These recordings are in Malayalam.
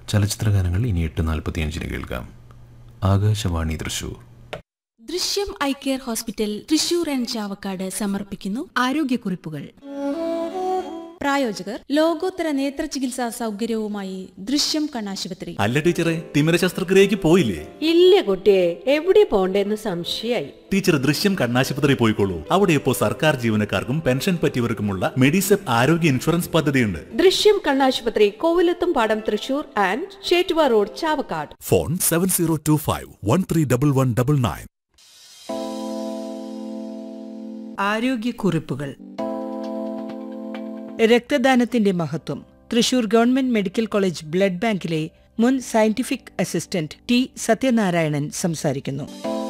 ചലച്ചിത്രഗാനങ്ങൾ ഇനി എട്ട് നാൽപ്പത്തിയഞ്ചിന് കേൾക്കാം Akashvani Thrissur Drishyam eye care hospital Thrissur and Chavakkad സമർപ്പിക്കുന്നു ആരോഗ്യക്കുറിപ്പുകൾ പ്രായോജകർ ലോകോത്തര നേത്ര ചികിത്സാ സൗകര്യവുമായി ദൃശ്യം കണ്ണാശുപത്രി അല്ല ടീച്ചറെ തിമിര ശസ്ത്രക്രിയക്ക് പോയില്ലേ ഇല്ല കുട്ടിയെ എവിടെ പോണ്ടേന്ന് സംശയായി ടീച്ചർ ദൃശ്യം കണ്ണാശുപത്രി പോയിക്കോളൂ അവിടെ ഇപ്പോൾ സർക്കാർ ജീവനക്കാർക്കും പെൻഷൻ പറ്റിയവർക്കുമുള്ള മെഡിസെപ്പ് ആരോഗ്യ ഇൻഷുറൻസ് പദ്ധതിയുണ്ട് ദൃശ്യം കണ്ണാശുപത്രി Kovilathumpadam Thrissur and Chettuva road Chavakkad phone seven zero two five one three double one double nine ആരോഗ്യക്കുറിപ്പുകൾ രക്തദാനത്തിന്റെ മഹത്വം Thrissur government medical college blood ബാങ്കിലെ മുൻ സയന്റിഫിക് അസിസ്റ്റന്റ് ടി സത്യനാരായണൻ സംസാരിക്കുന്നു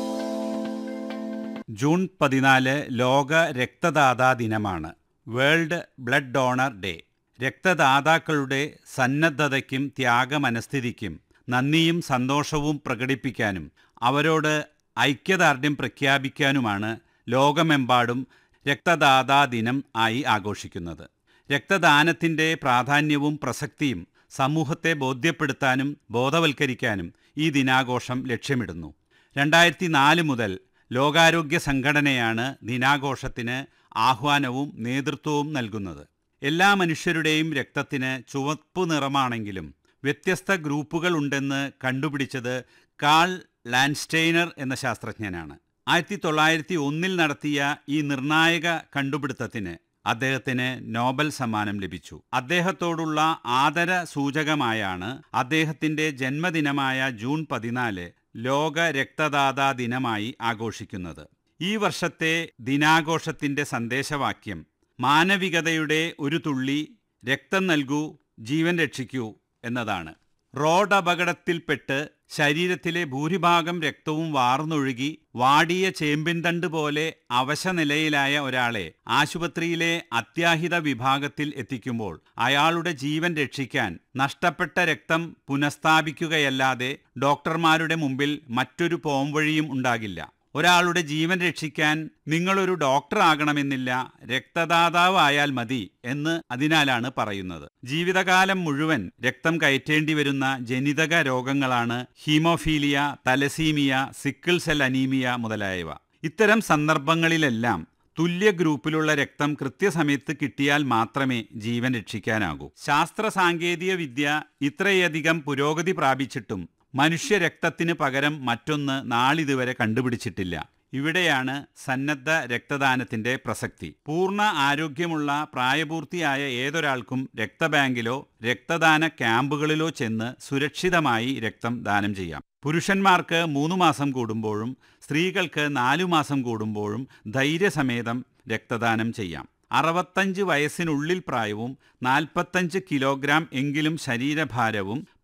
ജൂൺ പതിനാല് ലോക രക്തദാതാ ദിനമാണ് വേൾഡ് ബ്ലഡ് ഡോണർ ഡേ രക്തദാതാക്കളുടെ സന്നദ്ധതയ്ക്കും ത്യാഗമനസ്ഥിതിക്കും നന്ദിയും സന്തോഷവും പ്രകടിപ്പിക്കാനും അവരോട് ഐക്യദാർഢ്യം പ്രഖ്യാപിക്കാനുമാണ് ലോകമെമ്പാടും രക്തദാതാ ദിനം ആയി ആഘോഷിക്കുന്നത് രക്തദാനത്തിൻ്റെ പ്രാധാന്യവും പ്രസക്തിയും സമൂഹത്തെ ബോധ്യപ്പെടുത്താനും ബോധവൽക്കരിക്കാനും ഈ ദിനാഘോഷം ലക്ഷ്യമിടുന്നു രണ്ടായിരത്തി നാല് മുതൽ ലോകാരോഗ്യ സംഘടനയാണ് ദിനാഘോഷത്തിന് ആഹ്വാനവും നേതൃത്വവും നൽകുന്നത് എല്ലാ മനുഷ്യരുടെയും രക്തത്തിന് ചുവപ്പ് നിറമാണെങ്കിലും വ്യത്യസ്ത ഗ്രൂപ്പുകൾ ഉണ്ടെന്ന് കണ്ടുപിടിച്ചത് കാൾ ലാൻസ്റ്റെയ്നർ എന്ന ശാസ്ത്രജ്ഞനാണ് ആയിരത്തി തൊള്ളായിരത്തി ഒന്നിൽ നടത്തിയ ഈ നിർണായക കണ്ടുപിടുത്തത്തിന് അദ്ദേഹത്തിന് നോബൽ സമ്മാനം ലഭിച്ചു അദ്ദേഹത്തോടുള്ള ആദര സൂചകമായാണ് അദ്ദേഹത്തിന്റെ ജന്മദിനമായ ജൂൺ പതിനാല് ലോക രക്തദാതാ ദിനമായി ആഘോഷിക്കുന്നത് ഈ വർഷത്തെ ദിനാഘോഷത്തിന്റെ സന്ദേശവാക്യം മാനവികതയുടെ ഒരു തുള്ളി രക്തം നൽകൂ ജീവൻ രക്ഷിക്കൂ എന്നതാണ് റോഡ് അപകടത്തിൽപ്പെട്ട് ശരീരത്തിലെ ഭൂരിഭാഗം രക്തവും വാർന്നൊഴുകി വാടിയ ചേമ്പിൻതണ്ട് പോലെ അവശനിലയിലായ ഒരാളെ ആശുപത്രിയിലെ അത്യാഹിത വിഭാഗത്തിൽ എത്തിക്കുമ്പോൾ അയാളുടെ ജീവൻ രക്ഷിക്കാൻ നഷ്ടപ്പെട്ട രക്തം പുനഃസ്ഥാപിക്കുകയല്ലാതെ ഡോക്ടർമാരുടെ മുമ്പിൽ മറ്റൊരു പോംവഴിയും ഉണ്ടാകില്ല ഒരാളുടെ ജീവൻ രക്ഷിക്കാൻ നിങ്ങളൊരു ഡോക്ടർ ആകണമെന്നില്ല രക്തദാതാവായാൽ മതി എന്ന് അതിനാലാണ് പറയുന്നത് ജീവിതകാലം മുഴുവൻ രക്തം കയറ്റേണ്ടി വരുന്ന ജനിതക രോഗങ്ങളാണ് haemophilia thalassaemia sickle cell anaemia മുതലായവ ഇത്തരം സന്ദർഭങ്ങളിലെല്ലാം തുല്യ ഗ്രൂപ്പിലുള്ള രക്തം കൃത്യസമയത്ത് കിട്ടിയാൽ മാത്രമേ ജീവൻ രക്ഷിക്കാനാകൂ ശാസ്ത്ര സാങ്കേതിക വിദ്യ ഇത്രയധികം പുരോഗതി പ്രാപിച്ചിട്ടും മനുഷ്യ രക്തത്തിന് പകരം മറ്റൊന്ന് നാളിതുവരെ കണ്ടുപിടിച്ചിട്ടില്ല ഇവിടെയാണ് സന്നദ്ധ രക്തദാനത്തിന്റെ പ്രസക്തി പൂർണ്ണ ആരോഗ്യമുള്ള പ്രായപൂർത്തിയായ ഏതൊരാൾക്കും രക്തബാങ്കിലോ രക്തദാന ക്യാമ്പുകളിലോ ചെന്ന് സുരക്ഷിതമായി രക്തം ദാനം ചെയ്യാം പുരുഷന്മാർക്ക് മൂന്ന് മാസം കൂടുമ്പോഴും സ്ത്രീകൾക്ക് നാലു മാസം കൂടുമ്പോഴും ധൈര്യസമേതം രക്തദാനം ചെയ്യാം അറുപത്തഞ്ച് വയസ്സിനുള്ളിൽ പ്രായവും നാൽപ്പത്തഞ്ച് കിലോഗ്രാം എങ്കിലും ശരീരഭാരവും